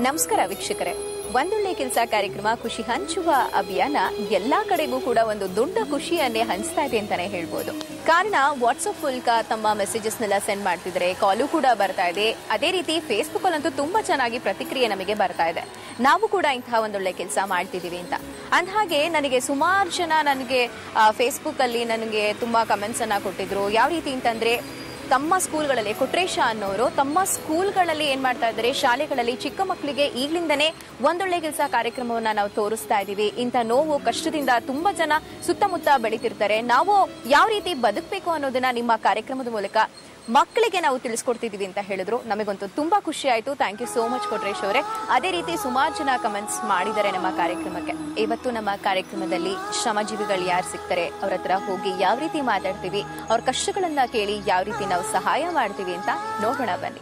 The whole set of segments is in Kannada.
ನಮಸ್ಕಾರ ವೀಕ್ಷಕರೇ ಒಂದೊಳ್ಳೆ ಕೆಲಸ ಕಾರ್ಯಕ್ರಮ ಖುಷಿ ಹಂಚುವ ಅಭಿಯಾನ ಎಲ್ಲಾ ಕಡೆಗೂ ಕೂಡ ಒಂದು ದೊಡ್ಡ ಖುಷಿಯನ್ನೇ ಹಂಚ್ತಾ ಇದೆ ಅಂತಾನೆ ಹೇಳ್ಬೋದು ಕಾರಣ ವಾಟ್ಸ್ಆಪ್ ಮೂಲಕ ತಮ್ಮ ಮೆಸೇಜಸ್ ನೆಲ್ಲ ಸೆಂಡ್ ಮಾಡ್ತಿದ್ದಾರೆ ಕಾಲು ಕೂಡ ಬರ್ತಾ ಇದೆ ಅದೇ ರೀತಿ ಫೇಸ್ಬುಕ್ ಅಲ್ಲಂತೂ ತುಂಬಾ ಚೆನ್ನಾಗಿ ಪ್ರತಿಕ್ರಿಯೆ ನಮಗೆ ಬರ್ತಾ ಇದೆ ನಾವು ಕೂಡ ಇಂತಹ ಒಂದೊಳ್ಳೆ ಕೆಲಸ ಮಾಡ್ತಿದೀವಿ ಅಂತ ಅಂದಹಾಗೆ ನನಗೆ ಸುಮಾರು ಜನ ನನಗೆ ಫೇಸ್ಬುಕ್ ಅಲ್ಲಿ ನನಗೆ ತುಂಬಾ ಕಮೆಂಟ್ಸ್ ಅನ್ನ ಕೊಟ್ಟಿದ್ರು ಯಾವ ರೀತಿ ಅಂತಂದ್ರೆ ತಮ್ಮ ಸ್ಕೂಲ್ಗಳಲ್ಲಿ ಕೊಟ್ರೇಶ ಅನ್ನೋರು ತಮ್ಮ ಸ್ಕೂಲ್ಗಳಲ್ಲಿ ಏನ್ ಮಾಡ್ತಾ ಇದ್ದಾರೆ ಶಾಲೆಗಳಲ್ಲಿ ಚಿಕ್ಕ ಮಕ್ಕಳಿಗೆ ಈಗ್ಲಿಂದನೇ ಒಂದೊಳ್ಳೆ ಕೆಲಸ ಕಾರ್ಯಕ್ರಮವನ್ನ ನಾವು ತೋರಿಸ್ತಾ ಇದೀವಿ ಇಂಥ ನೋವು ಕಷ್ಟದಿಂದ ತುಂಬಾ ಜನ ಸುತ್ತಮುತ್ತ ಬೆಳಿತಿರ್ತಾರೆ ನಾವು ಯಾವ ರೀತಿ ಬದುಕಬೇಕು ಅನ್ನೋದನ್ನ ನಿಮ್ಮ ಕಾರ್ಯಕ್ರಮದ ಮೂಲಕ ಮಕ್ಕಳಿಗೆ ನಾವು ತಿಳಿಸ್ಕೊಡ್ತಿದೀವಿ ಅಂತ ಹೇಳಿದ್ರು ನಮಗಂತೂ ತುಂಬಾ ಖುಷಿ ಆಯ್ತು thank you so much Kotresh ಅವರೇ ಅದೇ ರೀತಿ ಸುಮಾರು ಜನ ಕಮೆಂಟ್ಸ್ ಮಾಡಿದ್ದಾರೆ ನಮ್ಮ ಕಾರ್ಯಕ್ರಮಕ್ಕೆ ಇವತ್ತು ನಮ್ಮ ಕಾರ್ಯಕ್ರಮದಲ್ಲಿ ಶ್ರಮಜೀವಿಗಳು ಯಾರು ಸಿಗ್ತಾರೆ ಅವ್ರ ಹತ್ರ ಹೋಗಿ ಯಾವ ರೀತಿ ಮಾತಾಡ್ತೀವಿ ಅವ್ರ ಕಷ್ಟಗಳನ್ನ ಕೇಳಿ ಯಾವ ರೀತಿ ನಾವು ಸಹಾಯ ಮಾಡ್ತೀವಿ ಅಂತ ನೋಡೋಣ ಬನ್ನಿ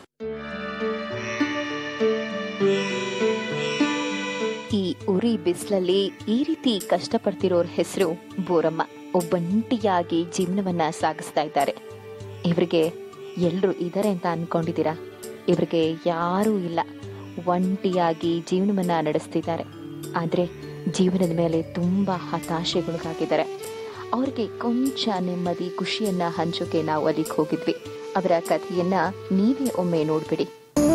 ಈ ಉರಿ ಬಿಸಿಲಲ್ಲಿ ಈ ರೀತಿ ಕಷ್ಟಪಡ್ತಿರೋರ್ ಹೆಸರು ಬೋರಮ್ಮ ಒಬ್ಬಂಟಿಯಾಗಿ ಜೀವನವನ್ನ ಸಾಗಿಸ್ತಾ ಇದ್ದಾರೆ ಇವರಿಗೆ ಎಲ್ರು ಇದ್ದಾರೆ ಅಂತ ಅನ್ಕೊಂಡಿದ್ದೀರಾ ಇವರಿಗೆ ಯಾರೂ ಇಲ್ಲ ಒಂಟಿಯಾಗಿ ಜೀವನವನ್ನ ನಡೆಸ್ತಿದ್ದಾರೆ ಆದ್ರೆ ಜೀವನದ ಮೇಲೆ ತುಂಬಾ ಹತಾಶೆಗೊಳಗಾಗಿದ್ದಾರೆ ಅವ್ರಿಗೆ ಕೊಂಚ ನೆಮ್ಮದಿ ಖುಷಿಯನ್ನ ಹಂಚೋಕೆ ನಾವು ಅಲ್ಲಿಗೆ ಹೋಗಿದ್ವಿ ಅವರ ಕಥೆಯನ್ನ ನೀವೇ ಒಮ್ಮೆ ನೋಡ್ಬಿಡಿ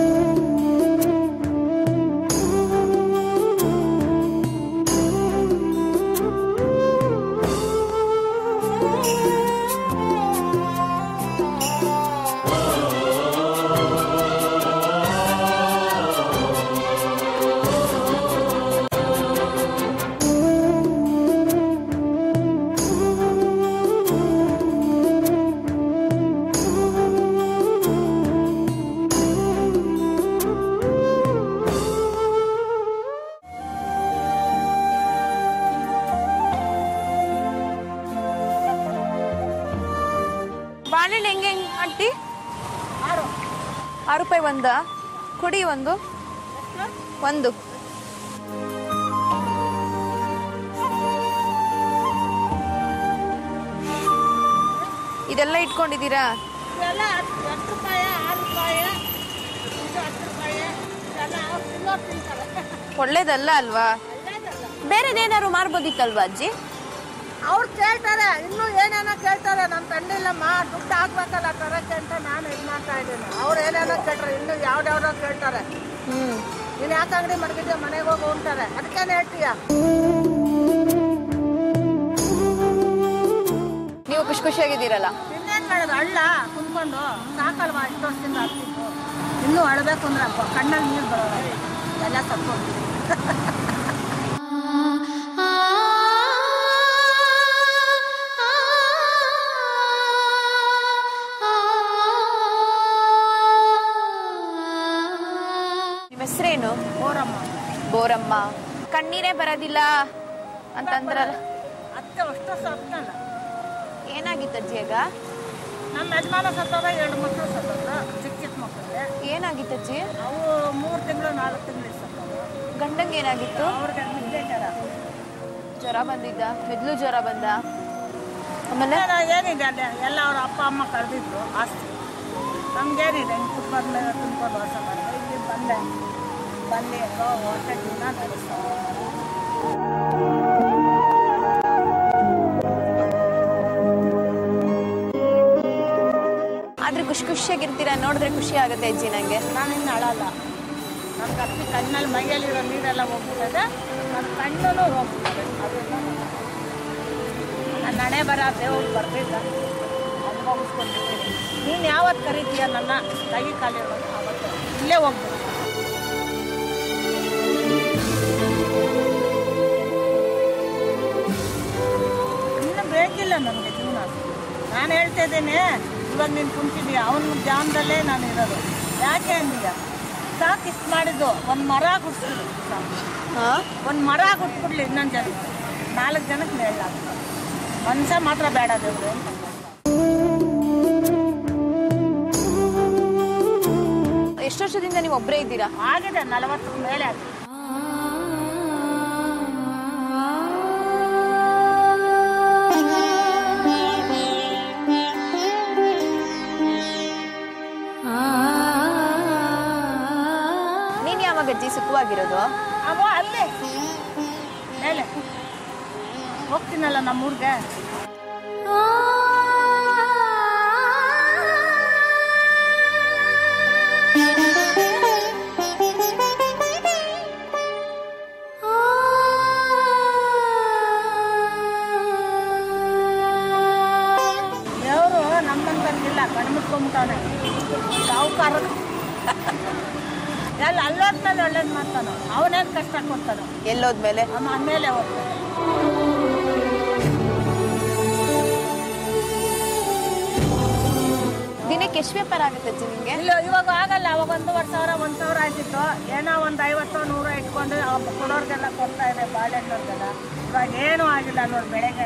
ಬಾಳೆಹಣ್ಣು ಹೆಂಗೆ ಹೆಂಗೆ ಆಂಟಿ ಆರು ರೂಪಾಯಿ ಒಂದ ಕೊಡಿ ಒಂದು ಒಂದು ಇದೆಲ್ಲ ಇಟ್ಕೊಂಡಿದ್ದೀರಾ ಇವೆಲ್ಲ ಹತ್ತು ಹತ್ತು ರೂಪಾಯಿ ಆರು ರೂಪಾಯಿ ಇದು ಹತ್ತು ರೂಪಾಯಿ ಎಲ್ಲ ಅವ್ರು ತಿನ್ನೋರು ತಿಂತಾರೆ ಒಳ್ಳೇದಲ್ಲ ಅಲ್ವಾ ಒಳ್ಳೇದಲ್ಲ ಬೇರೆದೇನಾದ್ರು ಮಾರ್ಬೋದಿತ್ತಲ್ವಾ ಅಜ್ಜಿ ಅವ್ರು ಕೇಳ್ತಾರೆ ಇನ್ನೂ ಏನೇನೋ ಕೇಳ್ತಾರೆ ನಮ್ಮ ತಂದಿಲ್ಲಮ್ಮ ದುಡ್ಡು ಹಾಕ್ಬೇಕಲ್ಲ ತರಕ್ಕೆ ಅಂತ ನಾನು ಇದು ಮಾಡ್ತಾ ಇದ್ದೀನಿ ಅವ್ರು ಏನೇನೋ ಕೇಳ್ತಾರೆ ಇನ್ನೂ ಯಾವ್ದಾವ್ದೋ ಕೇಳ್ತಾರೆ ಹ್ಮ್ ನೀನು ಯಾಕೆ ಅಂಗಡಿ ಮಡಗಿದ್ಯಾ ಮನೆಗೆ ಹೋಗಿ ಉಂಟಾರೆ ಅದಕ್ಕೇನು ಹೇಳ್ತೀಯ ನೀವು ಖುಷಿ ಖುಷಿಯಾಗಿದ್ದೀರಲ್ಲ ಇನ್ನೇನು ಮಾಡೋದು ಹಳ್ಳ ಕುಂತ್ಕೊಂಡು ಸಾಕಲ್ವಾ ಇಷ್ಟು ವರ್ಷದಿಂದ ಹತ್ತಿದ್ದು ಇನ್ನೂ ಅಳಬೇಕು ಅಂದ್ರೆ ಅಪ್ಪ ಕಣ್ಣಲ್ಲಿ ನೀರು ಬರೋಲ್ಲ ಎಲ್ಲ ತಕ್ಕೊಂಡು ನಿಮ್ಮ ಹೆಸರೇನು ಓರಮ್ಮ ಬೋರಮ್ಮ ಕಣ್ಣೀರೇ ಬರೋದಿಲ್ಲ ಅಂತಂದ್ರಲ್ಲ ಅತ್ತೆ ಅಷ್ಟು ಸತ್ತಲ್ಲ ಏನಾಗಿತ್ತು ಅಜ್ಜಿ ಆಗ ನಮ್ಮ ಯಜಮಾನ ಸತ್ತೋದ ಎರಡು ಮಕ್ಕಳು ಸತ್ತೋದ ಚಿಕ್ಕ ಚಿಕ್ಕ ಮಕ್ಕಳಿಗೆ ಏನಾಗಿತ್ತು ಅಜ್ಜಿ ಅವು ಮೂರು ತಿಂಗಳು ನಾಲ್ಕು ತಿಂಗಳು ಸತ್ತೋದ ಗಂಡಂಗೆ ಏನಾಗಿತ್ತು ಅವ್ರಿಗೆ ನಿದ್ದೆ ಜ್ವರ ಜ್ವರ ಬಂದಿದ್ದ ಮೆದ್ಲು ಜ್ವರ ಬಂದ ಆಮೇಲೆ ಏನ ಏನಿದೆ ಅಲ್ಲಿ ಎಲ್ಲ ಅವ್ರ ಅಪ್ಪ ಅಮ್ಮ ಕಳೆದಿದ್ರು ಆಸ್ತಿ ನಮ್ಗೇನಿದೆ ಹಿಂಗೆ ಕುಟ್ಬಾರ ಮೇಲೆ ತುಂಬ್ಕೊಂಡು ವರ್ಷ ಬಂದೆ ಇಲ್ಲಿ ಬಂದೆ ಬಂದು ಹೊಟ್ಟೆ ಜೀವನ ನಡೆಸ್ತಾರೆ ಆದ್ರೆ ಖುಷಿ ಖುಷಿಯಾಗಿರ್ತೀರಾ ನೋಡಿದ್ರೆ ಖುಷಿ ಆಗುತ್ತೆ ಅಜ್ಜಿ ನಂಗೆ ನಾನು ಇನ್ನು ಅಳಲ್ಲ ನನ್ನ ಕತ್ತಿ ಕಣ್ಣಲ್ಲಿ ಮೈಯಲ್ಲಿರೋ ನೀರೆಲ್ಲ ಹೋಗ್ಬಿಟ್ಟದೆ ನನ್ನ ಕಣ್ಣೂ ಹೋಗ್ಬಿಟ್ಟದೆ ಅದೆಲ್ಲ ನನ್ನ ಹಣೆ ಬರ ದೇವ್ರು ಬರ್ತಿದ್ದ ಅನುಭವಿಸ್ಕೊಂಡಿದ್ದೀನಿ ನೀನು ಯಾವತ್ತು ಕರಿತೀಯ ನನ್ನ ಕೈ ಕಾಲಿರೋದು ಅವತ್ತು ಇಲ್ಲೇ ಹೋಗ್ಬೇಕು ಇನ್ನು ಬೇಕಿಲ್ಲ ನನಗೆ ಜೀವನ ನಾನು ಹೇಳ್ತಾ ಇದ್ದೀನಿ ಇವಾಗ ನೀನು ಕುಂತಿದೀಯ ಅವನ ಜಾನದಲ್ಲೇ ನಾನು ಇರೋದು ಯಾಕೆ ಅಂದೀಯ ಸಾಕು ಇಷ್ಟು ಮಾಡಿದ್ದು ಒಂದು ಮರ ಗುಡ್ಸ್ಬಿಡು ಸಾಕು ಹಾ ಒಂದು ಮರ ಗುಟ್ಬಿಡ್ಲಿ ಇನ್ನೊಂದು ಜನ ನಾಲ್ಕು ಜನಕ್ಕೆ ಹೇಳಲ್ಲ ಮನುಷ್ಯ ಮಾತ್ರ ಬೇಡ ದೇವ್ರು ಅಂತ ಎಷ್ಟು ವರ್ಷದಿಂದ ನೀವು ಒಬ್ಬರೇ ಇದ್ದೀರಾ ಆಗಿದೆ ನಲವತ್ತರ ಮೇಲೆ ಆಗಿದೆ ನೀನ್ ಯಾವ ಗಜ್ಜಿ ಸುಖವಾಗಿರೋದು ಅವ ಅಲ್ಲೇ ಮೇಲೆ ಹೋಗ್ತೀನಲ್ಲ ನಮ್ಮೂರ್ಗೆ ದೇವರು ನಮ್ಮಂತಂಗಿಲ್ಲ ಕಣ್ಣು ಮುಟ್ಕೊಂಬಿಟ್ಟವನೆ ಸಾವುಕಾರ ಎಲ್ಲ ಅಲ್ಲೋದ್ಮೇಲೆ ಒಳ್ಳೇದು ಮಾಡ್ತಾನೋ ಅವನೇನು ಕಷ್ಟ ಕೊಡ್ತಾನೋ ಎಲ್ಲೋದ್ಮೇಲೆ ನಮ್ಮ ಮೇಲೆ ಹೋಗ್ತಾನೆ ದಿನಕ್ಕೆ ಎಷ್ಟು ವ್ಯಾಪಾರ ಆಗುತ್ತೆ ಅಜ್ಜಿ ನಿಮ್ಗೆ ಇಲ್ಲ ಇವಾಗ ಆಗಲ್ಲ ಅವಾಗ ಒಂದೂವರೆ ಸಾವಿರ ಒಂದು ಸಾವಿರ ಆಯ್ತಿತ್ತು ಏನೋ ಒಂದು ಐವತ್ತು ನೂರು ಇಟ್ಕೊಂಡು ಅವ್ ಕೊಡೋರ್ಗೆಲ್ಲ ಕೊಡ್ತಾ ಇದೆ ಬಾಳೆಹಣ್ಣವ್ರಿಗೆಲ್ಲ ಇವಾಗ ಏನೂ ಆಗಿಲ್ಲ ನೋಡಿ ಬೆಳೆಗೆ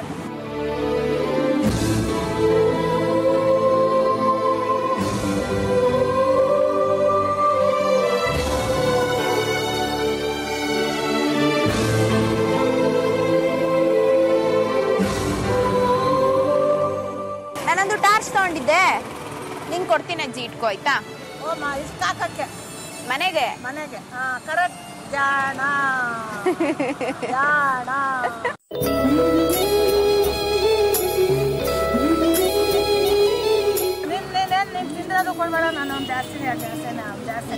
ನಾನೊಂದು ಟಾರ್ಚ್ ತಗೊಂಡಿದ್ದೆ ನಿಂಗೆ ಕೊಡ್ತೀನಿ ಅಜ್ಜಿ ಇಟ್ಕೋ ಆಯ್ತಾ ಓ ಮಾ ಇಷ್ಟ ಹಾಕಕ್ಕೆ ಮನೆಗೆ ಮನೆಗೆ ಹಾಂ ಕರೆಕ್ಟ್ ಜಾಣ ಜಾಣ ನಿನ್ ನೀನೇನು ನೀನು ತಿಂದಿರೋದು ಕೊಡ್ಬೇಡ ನಾನು ಒಂದು ಜಾಸ್ತಿ ಜಾಸ್ತಿನ ಜಾಸ್ತಿ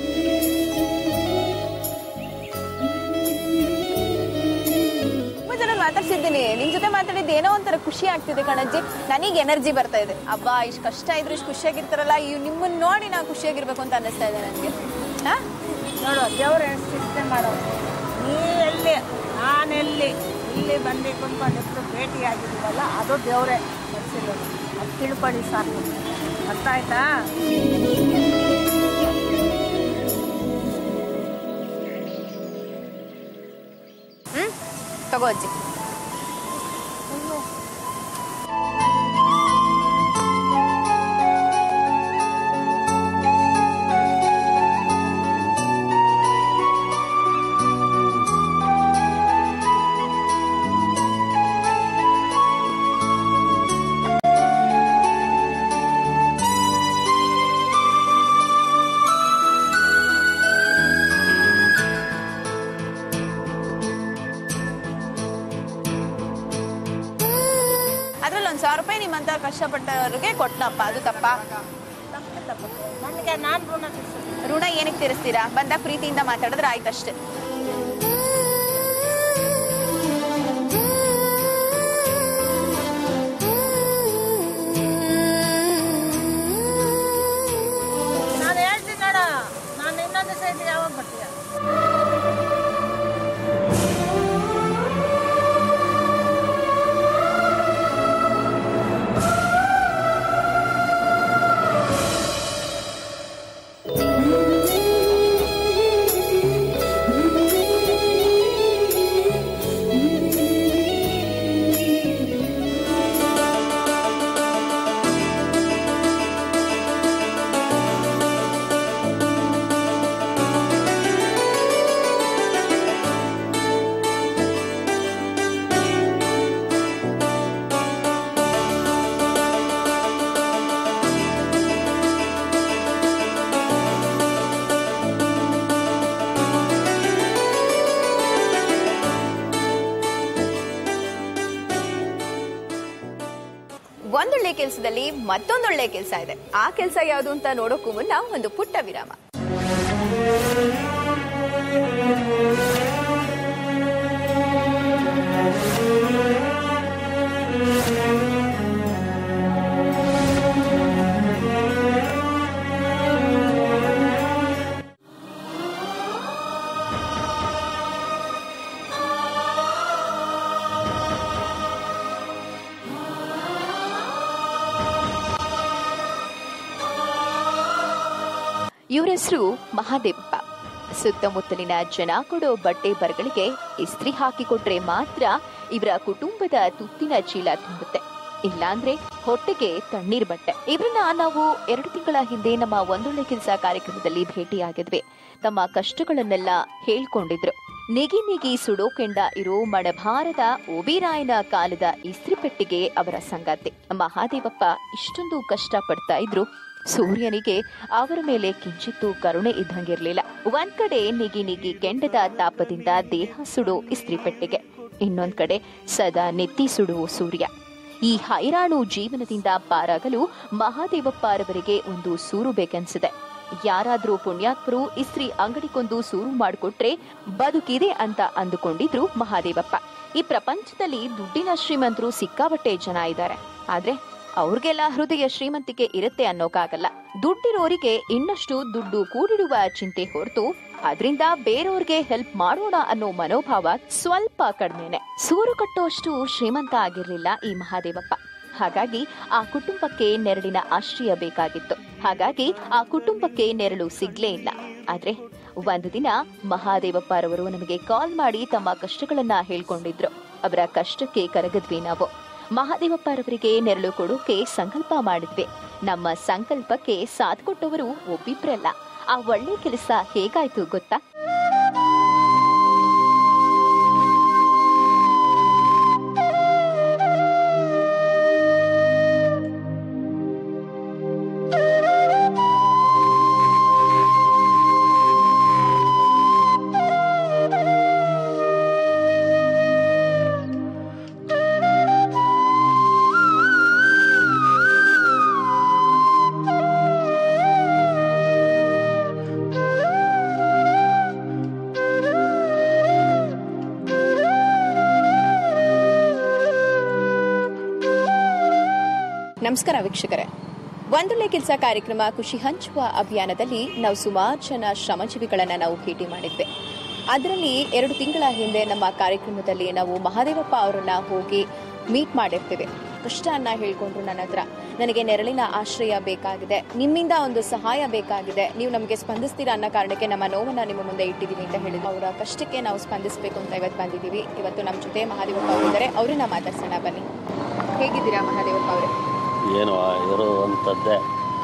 ತುಂಬಾ ಜನ ಮಾತಾಡ್ಸಿದ್ದೀನಿ ನಿಮ್ ಜೊತೆ ಮಾತಾಡಿದ್ದು ಏನೋ ಒಂಥರ ಖುಷಿ ಆಗ್ತಿದೆ ಕಣಜ್ಜಿ ನನಗೆ ಎನರ್ಜಿ ಬರ್ತಾ ಇದೆ ಅಬ್ಬಾ ಇಷ್ಟು ಕಷ್ಟ ಇದ್ರು ಇಷ್ಟು ಖುಷಿಯಾಗಿರ್ತಾರಲ್ಲ ಇವ್ ನಿಮ್ಮನ್ನ ನೋಡಿ ನಾ ಖುಷಿಯಾಗಿರ್ಬೇಕು ಅಂತ ಅನ್ನಿಸ್ತಾ ಇದೆ ನನಗೆ ಹಾ ನೋಡು ದೇವ್ರು ಎಷ್ಟು ಚಿಂತೆ ಮಾಡೋದು ನೀ ಎಲ್ಲಿ ನಾನೆಲ್ಲಿ ಇಲ್ಲಿ ಬಂದು ಕುಂತ್ಕೊಂಡಿದ್ದು ಭೇಟಿ ಆಗಿದ್ದೀವಲ್ಲ ಅದು ದೇವರೇ ಕಳಿಸಿರೋದು ಅದು ತಿಳ್ಕೊಳ್ಳಿ ಸಾಕು ಅರ್ಥ ಆಯ್ತಾ ಹ್ಮ್ ತಗೋ ಅಜ್ಜಿ ಅದ್ರಲ್ಲಿ ಒಂದ್ ಸಾವಿರ ರೂಪಾಯಿ ನಿಮ್ಮಂತ ಕಷ್ಟಪಟ್ಟವ್ರಿಗೆ ಕೊಟ್ಟನಪ್ಪ ಅದು ತಪ್ಪ ತಪ್ಪಿಲ್ಲ ಪುಟ್ಟ. ನನಗೆ ನಾನು ಋಣ ತೀರ್ಸಿದ್ದೀನಿ ಋಣ ಏನಕ್ಕೆ ತೀರಿಸ್ತೀರಾ ಬಂದಾಗ ಪ್ರೀತಿಯಿಂದ ಮಾತಾಡಿದ್ರೆ ಆಯ್ತಷ್ಟೇ ನಾನು ಹೇಳ್ತೀನಿ ನೋಡ ನಾನು ಇನ್ನೊಂದು ದಿವಸ ಇದ್ದೀನಿ ಯಾವಾಗ ಬರ್ತೀಯ ಒಂದೊಳ್ಳೆ ಕೆಲಸದಲ್ಲಿ ಮತ್ತೊಂದೊಳ್ಳೆ ಕೆಲಸ ಇದೆ ಆ ಕೆಲಸ ಯಾವುದು ಅಂತ ನೋಡೋಕ್ಕೂ ಮುನ್ನ ಒಂದು ಪುಟ್ಟ ವಿರಾಮ ಇವ್ರ ಹೆಸರು ಮಹಾದೇವಪ್ಪ ಸುತ್ತಮುತ್ತಲಿನ ಜನ ಕೊಡೋ ಬಟ್ಟೆ ಬರಗಳಿಗೆ ಇಸ್ತ್ರಿ ಹಾಕಿಕೊಟ್ರೆ ಮಾತ್ರ ಇವರ ಕುಟುಂಬದ ತುತ್ತಿನ ಚೀಲ ತುಂಬುತ್ತೆ ಇಲ್ಲಾಂದ್ರೆ ಹೊಟ್ಟೆಗೆ ತಣ್ಣೀರ್ ಬಟ್ಟೆ ಇವ್ರನ್ನ ನಾವು ಎರಡು ತಿಂಗಳ ಹಿಂದೆ ನಮ್ಮ ಒಂದೊಳ್ಳೆ ಕೆಲಸ ಕಾರ್ಯಕ್ರಮದಲ್ಲಿ ಭೇಟಿಯಾಗಿದ್ವಿ ತಮ್ಮ ಕಷ್ಟಗಳನ್ನೆಲ್ಲ ಹೇಳ್ಕೊಂಡಿದ್ರು ನಿಗಿ ನಿಗಿ ಸುಡೋಕೆಂಡ ಇರೋ ಮಣಭಾರದ ಓಬಿರಾಯನ ಕಾಲದ ಇಸ್ತ್ರಿ ಪೆಟ್ಟಿಗೆ ಅವರ ಸಂಗಾತಿ ಮಹಾದೇವಪ್ಪ ಇಷ್ಟೊಂದು ಕಷ್ಟ ಪಡ್ತಾ ಇದ್ರು ಸೂರ್ಯನಿಗೆ ಅವರ ಮೇಲೆ ಕಿಂಚಿತ್ತೂ ಕರುಣೆ ಇದ್ದಂಗಿರ್ಲಿಲ್ಲ ಒಂದ್ ಕಡೆ ನಿಗಿ ನಿಗಿ ಕೆಂಡದ ತಾಪದಿಂದ ದೇಹ ಸುಡು ಇಸ್ತ್ರಿ ಪೆಟ್ಟಿಗೆ ಇನ್ನೊಂದ್ ಕಡೆ ಸದಾ ನೆತ್ತಿ ಸುಡುವ ಸೂರ್ಯ ಈ ಹೈರಾಣು ಜೀವನದಿಂದ ಪಾರಾಗಲು ಮಹಾದೇವಪ್ಪರವರಿಗೆ ಒಂದು ಸೂರು ಬೇಕೆನ್ಸಿದೆ ಯಾರಾದ್ರೂ ಪುಣ್ಯಾತ್ಮರು ಇಸ್ತ್ರಿ ಅಂಗಡಿಗೊಂದು ಸೂರು ಮಾಡಿಕೊಟ್ರೆ ಬದುಕಿದೆ ಅಂತ ಅಂದುಕೊಂಡಿದ್ರು ಮಹಾದೇವಪ್ಪ ಈ ಪ್ರಪಂಚದಲ್ಲಿ ದುಡ್ಡಿನ ಶ್ರೀಮಂತರು ಸಿಕ್ಕಾಪಟ್ಟೆ ಜನ ಇದ್ದಾರೆ ಆದ್ರೆ ಅವ್ರಿಗೆಲ್ಲ ಹೃದಯ ಶ್ರೀಮಂತಿಕೆ ಇರುತ್ತೆ ಅನ್ನೋಕ್ಕಾಗಲ್ಲ ದುಡ್ಡಿರೋರಿಗೆ ಇನ್ನಷ್ಟು ದುಡ್ಡು ಕೂಡಿಡುವ ಚಿಂತೆ ಹೊರತು ಅದರಿಂದ ಬೇರೆಯವ್ರಿಗೆ ಹೆಲ್ಪ್ ಮಾಡೋಣ ಅನ್ನೋ ಮನೋಭಾವ ಸ್ವಲ್ಪ ಕಡಿಮೆನೆ ಸೂರು ಕಟ್ಟೋಷ್ಟು ಶ್ರೀಮಂತ ಆಗಿರ್ಲಿಲ್ಲ ಈ ಮಹಾದೇವಪ್ಪ ಹಾಗಾಗಿ ಆ ಕುಟುಂಬಕ್ಕೆ ನೆರಳಿನ ಆಶ್ರಯ ಬೇಕಾಗಿತ್ತು ಹಾಗಾಗಿ ಆ ಕುಟುಂಬಕ್ಕೆ ನೆರಳು ಸಿಗ್ಲೇ ಇಲ್ಲ ಆದ್ರೆ ಒಂದು ದಿನ ಮಹಾದೇವಪ್ಪರವರು ನಮಗೆ ಕಾಲ್ ಮಾಡಿ ತಮ್ಮ ಕಷ್ಟಗಳನ್ನ ಹೇಳ್ಕೊಂಡಿದ್ರು ಅವರ ಕಷ್ಟಕ್ಕೆ ಕರಗದ್ವಿ ನಾವು ಮಹಾದೇವಪ್ಪರವರಿಗೆ ನೆರಳು ಕೊಡೋಕೆ ಸಂಕಲ್ಪ ಮಾಡಿದ್ವಿ ನಮ್ಮ ಸಂಕಲ್ಪಕ್ಕೆ ಸಾಥ್ ಕೊಟ್ಟವರು ಒಬ್ಬಿಬ್ರಲ್ಲ ಆ ಒಳ್ಳೆ ಕೆಲಸ ಹೇಗಾಯ್ತು ಗೊತ್ತಾ ನಮಸ್ಕಾರ ವೀಕ್ಷಕರೇ ಒಂದೊಳ್ಳೆ ಕೆಲಸ ಕಾರ್ಯಕ್ರಮ ಖುಷಿ ಹಂಚುವ ಅಭಿಯಾನದಲ್ಲಿ ನಾವು ಸುಮಾರು ಜನ ಶ್ರಮಜೀವಿಗಳನ್ನ ನಾವು ಭೇಟಿ ಮಾಡಿದ್ವಿ ಅದರಲ್ಲಿ ಎರಡು ತಿಂಗಳ ಹಿಂದೆ ನಮ್ಮ ಕಾರ್ಯಕ್ರಮದಲ್ಲಿ ನಾವು ಮಹಾದೇವಪ್ಪ ಅವರನ್ನ ಹೋಗಿ ಮೀಟ್ ಮಾಡಿರ್ತೀವಿ ಕಷ್ಟನ್ನ ಹೇಳ್ಕೊಂಡ್ರು ನನ್ನ ಹತ್ರ ನನಗೆ ನೆರಳಿನ ಆಶ್ರಯ ಬೇಕಾಗಿದೆ ನಿಮ್ಮಿಂದ ಒಂದು ಸಹಾಯ ಬೇಕಾಗಿದೆ ನೀವು ನಮಗೆ ಸ್ಪಂದಿಸ್ತೀರಾ ಅನ್ನೋ ಕಾರಣಕ್ಕೆ ನಮ್ಮ ನೋವನ್ನ ನಿಮ್ಮ ಮುಂದೆ ಇಟ್ಟಿದ್ದೀವಿ ಅಂತ ಹೇಳಿದ್ರು ಅವರ ಕಷ್ಟಕ್ಕೆ ನಾವು ಸ್ಪಂದಿಸಬೇಕು ಅಂತ ಇವತ್ತು ಬಂದಿದ್ದೀವಿ ಇವತ್ತು ನಮ್ಮ ಜೊತೆ ಮಹಾದೇವಪ್ಪ ಅವರಿದ್ದಾರೆ ಅವ್ರನ್ನ ಮಾತಾಡ್ಸೋಣ ಬನ್ನಿ ಹೇಗಿದ್ದೀರಾ ಮಹಾದೇವಪ್ಪ ಅವರೇ ಏನು ಇರುವಂಥದ್ದೇ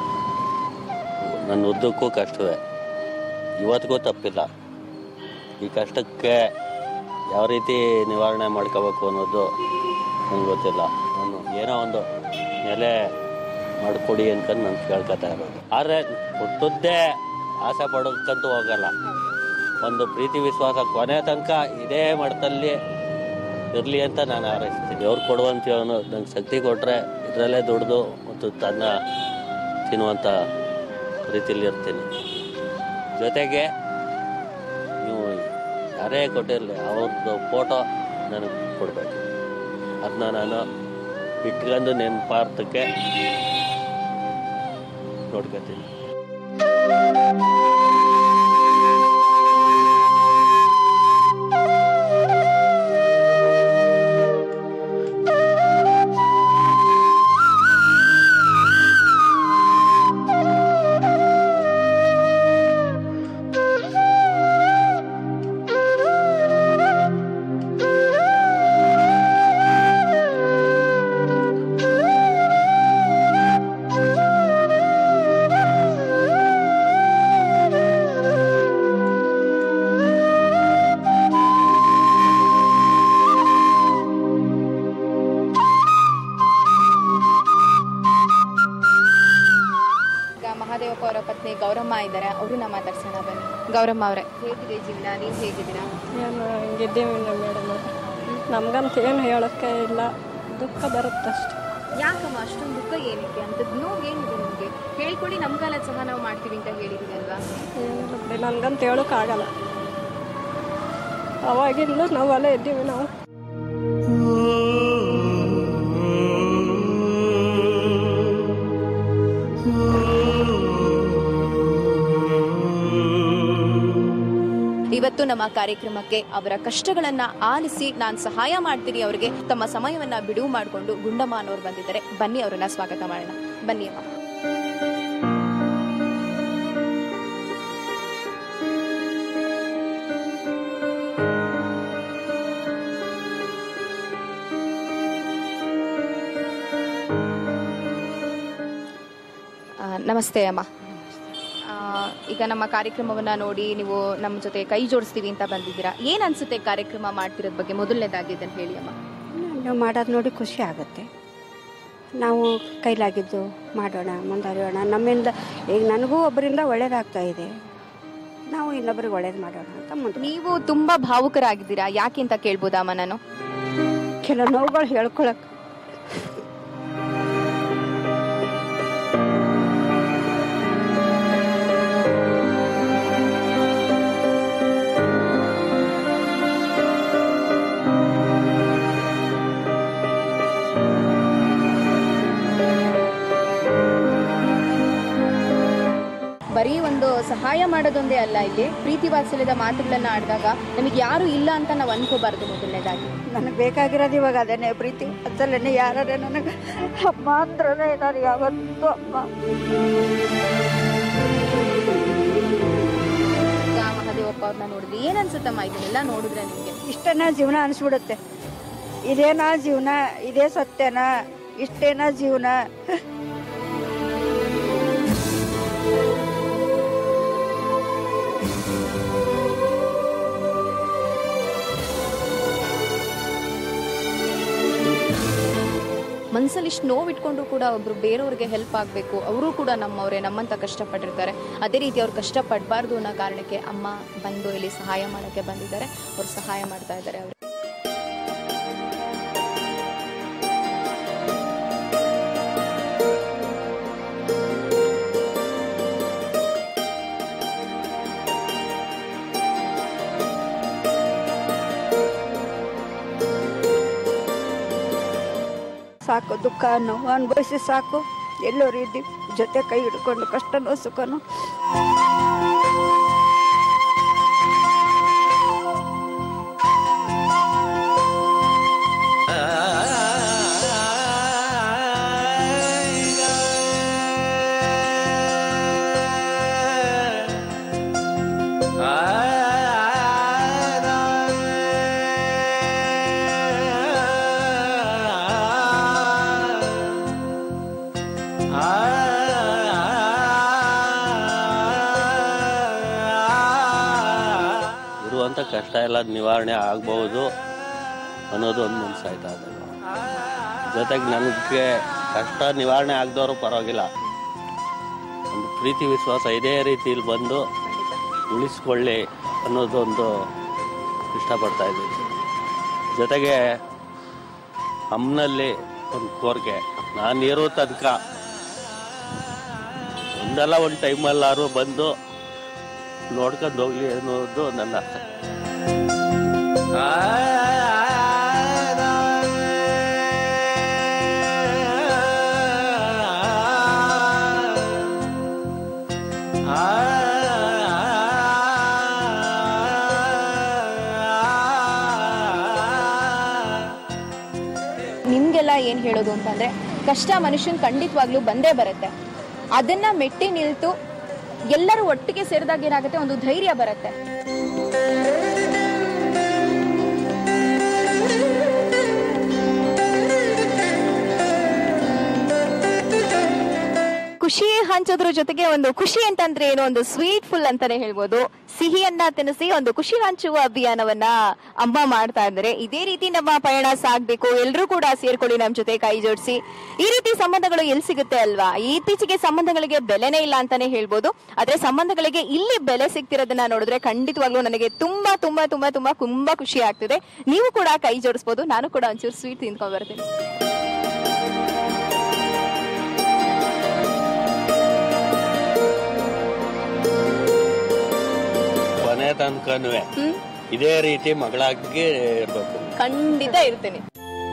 ನನ್ನ ಉದ್ದಕ್ಕೂ ಕಷ್ಟವೇ ಇವತ್ತಿಗೂ ತಪ್ಪಿಲ್ಲ ಈ ಕಷ್ಟಕ್ಕೆ ಯಾವ ರೀತಿ ನಿವಾರಣೆ ಮಾಡ್ಕೋಬೇಕು ಅನ್ನೋದು ನನಗೆ ಗೊತ್ತಿಲ್ಲ ನಾನು ಏನೋ ಒಂದು ನೆಲೆ ಮಾಡಿಕೊಡಿ ಅನ್ಕೊಂಡು ನಾನು ಕೇಳ್ಕೊತಾ ಇರೋದು ಆದರೆ ಹುಟ್ಟದ್ದೇ ಆಸೆ ಪಡೋಕ್ಕಂತೂ ಹೋಗಲ್ಲ ಒಂದು ಪ್ರೀತಿ ವಿಶ್ವಾಸ ಕೊನೆ ತನಕ ಇದೇ ಮಟ್ಟದಲ್ಲಿ ಇರಲಿ ಅಂತ ನಾನು ಹಾರೈಸ್ತೀನಿ ದೇವ್ರು ಕೊಡುವಂಥವನು ನಂಗೆ ಶಕ್ತಿ ಕೊಟ್ಟರೆ ಇದರಲ್ಲೇ ದುಡ್ದು ಮತ್ತು ತನ್ನ ತಿನ್ನುವಂಥ ರೀತಿಯಲ್ಲಿ ಇರ್ತೀನಿ ಜೊತೆಗೆ ನೀವು ಯಾರೇ ಕೊಟ್ಟಿರಲಿ ಅವ್ರದ್ದು ಫೋಟೋ ನನಗೆ ಕೊಡಬೇಕು ಅದನ್ನ ನಾನು ಇಟ್ಕೊಂಡು ನೆನಪಾರ್ಥಕ್ಕೆ ನೋಡ್ಕೊತೀನಿ ಈಗ ಮಹಾದೇವಪ್ಪ ಅವರ ಪತ್ನಿ ಗೌರಮ್ಮ ಇದ್ದಾರೆ ಅವ್ರನ್ನ ಮಾತಾಡ್ಸೋಣ ಬನ್ನಿ ಗೌರಮ್ಮ ಅವರೇ ಹೇಗಿದೆ ಜೀವನ ನೀವು ಹೇಗಿದ್ದೀರಾ ಏನು ಹಿಂಗಿದ್ದೀವಿ ಮೇಡಮ್ ನಮ್ಗಂತ ಏನು ಹೇಳೋಕ್ಕೆ ಇಲ್ಲ ದುಃಖ ಬರುತ್ತಷ್ಟೆ ಯಾಕಮ್ಮ ಅಷ್ಟೊಂದು ದುಃಖ ಏನಕ್ಕೆ ಅಂತ ನೋವು ಏನಿದೆ ನಿಮಗೆ ಹೇಳ್ಕೊಡಿ ನಮ್ಮ ಕಾಲದ ಸಹ ನಾವು ಮಾಡ್ತೀವಿ ಅಂತ ಹೇಳಿದೀವಿ ಅಲ್ವಾ ಏನಿಲ್ಲ ಬಿಡಿ ನನಗಂತ ಹೇಳೋಕ್ಕಾಗಲ್ಲ ಅವಾಗಿಂದ ನಾವು ಅಲ್ಲೇ ಇದ್ದೀವಿ ನಾವು ಇವತ್ತು ನಮ್ಮ ಕಾರ್ಯಕ್ರಮಕ್ಕೆ ಅವರ ಕಷ್ಟಗಳನ್ನ ಆಲಿಸಿ ನಾನು ಸಹಾಯ ಮಾಡ್ತೀನಿ ಅವರಿಗೆ ತಮ್ಮ ಸಮಯವನ್ನ ಬಿಡುವು ಮಾಡಿಕೊಂಡು ಗುಂಡಮ್ಮ ಅನ್ನೋರು ಬಂದಿದ್ದಾರೆ ಬನ್ನಿ ಅವರನ್ನ ಸ್ವಾಗತ ಮಾಡೋಣ ಬನ್ನಿ ಅಮ್ಮ ಆ, ನಮಸ್ತೆ ಅಮ್ಮ ಆ, ಈಗ ನಮ್ಮ ಕಾರ್ಯಕ್ರಮವನ್ನ ನೋಡಿ ನೀವು ನಮ್ಮ ಜೊತೆ ಕೈ ಜೋಡಿಸ್ತೀವಿ ಅಂತ ಬಂದಿದ್ದೀರಾ ಏನ್ ಅನ್ಸುತ್ತೆ ಕಾರ್ಯಕ್ರಮ ಮಾಡ್ತಿರೋದ್ ಬಗ್ಗೆ ಮೊದಲನೇದಾಗಿ ಇದನ್ನ ಹೇಳಿ ಅಮ್ಮ ನೀವು ಮಾಡೋದು ನೋಡಿ ಖುಷಿ ಆಗುತ್ತೆ ನಾವು ಕೈಲಾಗಿದ್ದು ಮಾಡೋಣ ಮುಂದುವರಿಯೋಣ ನಮ್ಮಿಂದ ಈಗ ನನಗೂ ಒಬ್ಬರಿಂದ ಒಳ್ಳೇದಾಗ್ತಾ ಇದೆ ನಾವು ಇನ್ನೊಬ್ರಿಗೆ ಒಳ್ಳೇದು ಮಾಡೋಣ ಅಂತ ಮುಂದೆ ನೀವು ತುಂಬಾ ಭಾವುಕರಾಗಿದ್ದೀರಾ ಯಾಕೆ ಅಂತ ಕೇಳ್ಬೋದಮ್ಮ ನಾನು ಕೆಲವು ನೋವುಗಳು ಹೇಳ್ಕೊಳಕ್ ಬರೀ ಒಂದು ಸಹಾಯ ಮಾಡೋದೊಂದೇ ಅಲ್ಲ ಇಲ್ಲಿ ಪ್ರೀತಿ ವಾತ್ಸಲ್ಯದ ಮಾತುಗಳನ್ನ ಆಡಿದಾಗ ನಮಗೆ ಯಾರು ಇಲ್ಲ ಅಂತ ನಾವು ಅನ್ಕೋಬಾರ್ದು ಮೊದಲನೇದಾಗಿ ನನಗೆ ಬೇಕಾಗಿರೋದು ಇವಾಗ ಅದೇನೆ ಪ್ರೀತಿ ಅಸಲೇನೆ ಯಾರೇ ನನಗೆ ಅಮ್ಮ ಅಂದ್ರೇ ನಾನು ಯಾವತ್ತೂ ಅಮ್ಮ ಈಗ ಮಹಾದೇವಪ್ಪ ಅವ್ರನ್ನ ನೋಡಿದ್ರಿ ಏನ್ ಅನ್ಸುತ್ತಮ್ಮ ಇದನ್ನೆಲ್ಲ ನೋಡಿದ್ರೆ ನಿಮ್ಗೆ ಇಷ್ಟೇನಾ ಜೀವನ ಅನಿಸ್ಬಿಡುತ್ತೆ ಇದೇನಾ ಜೀವನ ಇದೇ ಸತ್ಯನಾ ಇಷ್ಟೇನಾ ಜೀವನ ಮನ್ಸಲ್ಲಿ ಇಷ್ಟು ನೋವು ಇಟ್ಕೊಂಡ್ರು ಕೂಡ ಒಬ್ರು ಬೇರೆಯವ್ರಿಗೆ ಹೆಲ್ಪ್ ಆಗಬೇಕು ಅವರು ಕೂಡ ನಮ್ಮವರೇ ನಮ್ಮಂತ ಕಷ್ಟಪಟ್ಟಿರ್ತಾರೆ ಅದೇ ರೀತಿ ಅವ್ರು ಕಷ್ಟಪಡಬಾರ್ದು ಅನ್ನೋ ಕಾರಣಕ್ಕೆ ಅಮ್ಮ ಬಂದು ಇಲ್ಲಿ ಸಹಾಯ ಮಾಡೋಕ್ಕೆ ಬಂದಿದ್ದಾರೆ ಅವ್ರು ಸಹಾಯ ಮಾಡ್ತಾ ಇದ್ದಾರೆ ಅವರು ಸಾಕು ದುಃಖ ನೋವು ಅನುಭವಿಸಿ ಸಾಕು ಎಲ್ಲರೂ ಇದ್ದೀವಿ ಜೊತೆ ಕೈ ಹಿಡ್ಕೊಂಡು ಕಷ್ಟನೋ ಸುಖನೋ ಇರುವಂಥ ಕಷ್ಟ ಎಲ್ಲ ನಿವಾರಣೆ ಆಗ್ಬಹುದು ಅನ್ನೋದು ಒಂದು ಮನಸ್ಸಾಯ್ತಾ ಇದೆ ಜೊತೆಗೆ ನನಗೆ ಕಷ್ಟ ನಿವಾರಣೆ ಆಗದವರು ಪರವಾಗಿಲ್ಲ ಒಂದು ಪ್ರೀತಿ ವಿಶ್ವಾಸ ಇದೇ ರೀತಿಲಿ ಬಂದು ಉಳಿಸ್ಕೊಳ್ಳಿ ಅನ್ನೋದೊಂದು ಇಷ್ಟಪಡ್ತಾ ಇದ್ದೀನಿ ಜೊತೆಗೆ ಅಮ್ಮನಲ್ಲಿ ಒಂದು ಕೋರಿಕೆ ನಾನು ಇರೋ ತನಕ ಒಂದಲ್ಲ ಒಂದು ಟೈಮಲ್ಲಾರು ಬಂದು ನೋಡ್ಕೊಂಡು ಹೋಗ್ಲಿ ಅನ್ನೋದು ನನ್ನ ಆಸೆ ನಿಮ್ಗೆಲ್ಲ ಏನ್ ಹೇಳೋದು ಅಂತಂದ್ರೆ ಕಷ್ಟ ಮನುಷ್ಯನ್ ಖಂಡಿತವಾಗ್ಲೂ ಬಂದೇ ಬರುತ್ತೆ ಅದನ್ನ ಮೆಟ್ಟಿ ನಿಲ್ತು ಎಲ್ಲರೂ ಒಟ್ಟಿಗೆ ಸೇರಿದಾಗ ಏನಾಗುತ್ತೆ ಒಂದು ಧೈರ್ಯ ಬರುತ್ತೆ ಖುಷಿ ಹಂಚೋದ್ರ ಜೊತೆಗೆ ಒಂದು ಖುಷಿ ಅಂತಂದ್ರೆ ಏನು ಒಂದು ಸ್ವೀಟ್ ಫುಲ್ ಅಂತಾನೆ ಹೇಳ್ಬೋದು ಸಿಹಿಯನ್ನ ತಿನ್ನಿಸಿ ಒಂದು ಖುಷಿ ಹಂಚುವ ಅಭಿಯಾನವನ್ನ ಅಮ್ಮ ಮಾಡ್ತಾ ಇದ್ದಾರೆ ಇದೇ ರೀತಿ ನಮ್ಮ ಪಯಣ ಸಾಗ್ಬೇಕು ಎಲ್ಲರೂ ಕೂಡ ಸೇರ್ಕೊಳ್ಳಿ ನಮ್ ಜೊತೆ ಕೈ ಜೋಡಿಸಿ ಈ ರೀತಿ ಸಂಬಂಧಗಳು ಎಲ್ಲಿ ಸಿಗುತ್ತೆ ಅಲ್ವಾ ಇತ್ತೀಚೆಗೆ ಸಂಬಂಧಗಳಿಗೆ ಬೆಲೆನೇ ಇಲ್ಲ ಅಂತಾನೆ ಹೇಳ್ಬೋದು ಆದ್ರೆ ಸಂಬಂಧಗಳಿಗೆ ಇಲ್ಲಿ ಬೆಲೆ ಸಿಗ್ತಿರೋದನ್ನ ನೋಡಿದ್ರೆ ಖಂಡಿತವಾಗ್ಲೂ ನನಗೆ ತುಂಬಾ ತುಂಬಾ ತುಂಬಾ ತುಂಬಾ ತುಂಬಾ ಖುಷಿ ಆಗ್ತಿದೆ ನೀವು ಕೂಡ ಕೈ ಜೋಡಿಸ್ಬೋದು ನಾನು ಕೂಡ ಒಂಚೂರು ಸ್ವೀಟ್ ತಿಂದ್ಕೊಂಡ್ ಬರ್ತೀನಿ ಕೊನೆ ತನಕನೂ ಹ್ಮ್ ಇದೇ ರೀತಿ ಮಗಳಾಗಿ ಇರ್ಬೇಕು ಖಂಡಿತ ಇರ್ತೀನಿ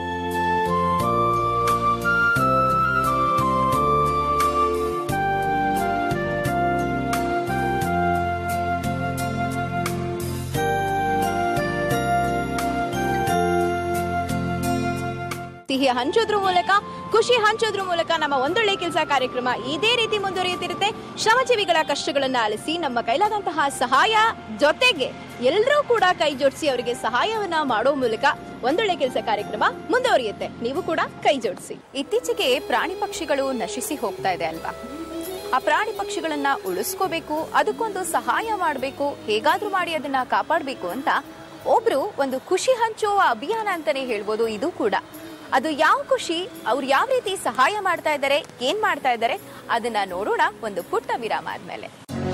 ಸಿಹಿ ಹಂಚೋದ್ರ ಮೂಲಕ ಖುಷಿ ಹಂಚೋದ್ರ ಮೂಲಕ ನಮ್ಮ ಒಂದೊಳ್ಳೆ ಕೆಲಸ ಕಾರ್ಯಕ್ರಮ ಇದೇ ರೀತಿ ಮುಂದುವರಿಯುತ್ತಿರುತ್ತೆ ಶ್ರಮಜೀವಿಗಳ ಕಷ್ಟಗಳನ್ನ ಆಲಿಸಿ ನಮ್ಮ ಕೈಲಾದಂತಹ ಸಹಾಯ ಜೊತೆಗೆ ಎಲ್ಲರೂ ಕೂಡ ಕೈ ಜೋಡಿಸಿ ಅವರಿಗೆ ಸಹಾಯವನ್ನ ಮಾಡೋ ಮೂಲಕ ಒಂದೊಳ್ಳೆ ಕೆಲಸ ಕಾರ್ಯಕ್ರಮ ಮುಂದುವರಿಯುತ್ತೆ ನೀವು ಕೂಡ ಕೈ ಜೋಡಿಸಿ ಇತ್ತೀಚೆಗೆ ಪ್ರಾಣಿ ಪಕ್ಷಿಗಳು ನಶಿಸಿ ಹೋಗ್ತಾ ಇದೆ ಅಲ್ವಾ ಆ ಪ್ರಾಣಿ ಪಕ್ಷಿಗಳನ್ನ ಉಳಿಸ್ಕೋಬೇಕು ಅದಕ್ಕೊಂದು ಸಹಾಯ ಮಾಡಬೇಕು ಹೇಗಾದ್ರೂ ಮಾಡಿ ಅದನ್ನ ಕಾಪಾಡಬೇಕು ಅಂತ ಒಬ್ರು ಒಂದು ಖುಷಿ ಹಂಚುವ ಅಭಿಯಾನ ಅಂತಾನೆ ಹೇಳ್ಬೋದು ಇದು ಕೂಡ ಅದು ಯಾವ ಖುಷಿ ಅವ್ರು ಯಾವ ರೀತಿ ಸಹಾಯ ಮಾಡ್ತಾ ಇದ್ದಾರೆ ಏನ್ ಮಾಡ್ತಾ ಇದ್ದಾರೆ ಅದನ್ನ ನೋಡೋಣ ಒಂದು ಪುಟ್ಟ ವಿರಾಮ ಆದ್ಮೇಲೆ